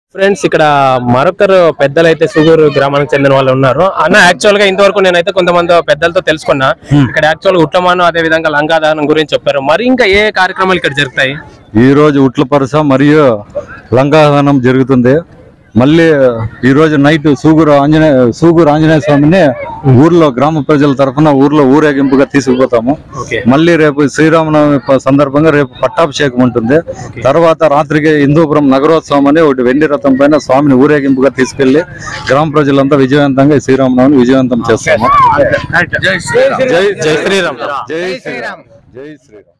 friends ఇక్కడ మరొకరు పెద్దలు అయితే సుగూరు గ్రామానికి చెందిన వాళ్ళు ఉన్నారు అన్న యాక్చువల్ గా ఇంతవరకు నేనైతే కొంతమంది పెద్దలతో తెలుసుకున్నా ఇక్కడ యాక్చువల్ గా ఉట్లమాను అదే విధంగా లంగాదానం గురించి చెప్పారు మరి ఇంకా ఏ కార్యక్రమాలు ఇక్కడ జరుగుతాయి ఈ రోజు ఉట్ల పరస మరియు లంగాహనం జరుగుతుంది మళ్ళీ ఈ రోజు నైట్ సూగురు ఆంజనేయ సూగురు ఆంజనేయ స్వామిని ఊర్లో గ్రామ ప్రజల తరఫున ఊర్లో ఊరేగింపుగా తీసుకుపోతాము ఓకే మళ్ళీ రేపు శ్రీరామనవమి ప- సందర్భంగా రేపు పట్టాభిషేకం ఉంటుంది తర్వాత రాత్రికి హిందూపురం నగరోత్సవం అని ఒకటి వెండి రథం పైన స్వామిని ఊరేగింపుగా తీసుకెళ్లి గ్రామ ప్రజలంతా విజయవంతంగా ఈ శ్రీరామనవమి విజయవంతం చేస్తాము జై జై శ్రీరామ్ జై శ్రీరామ్ జై శ్రీరామ్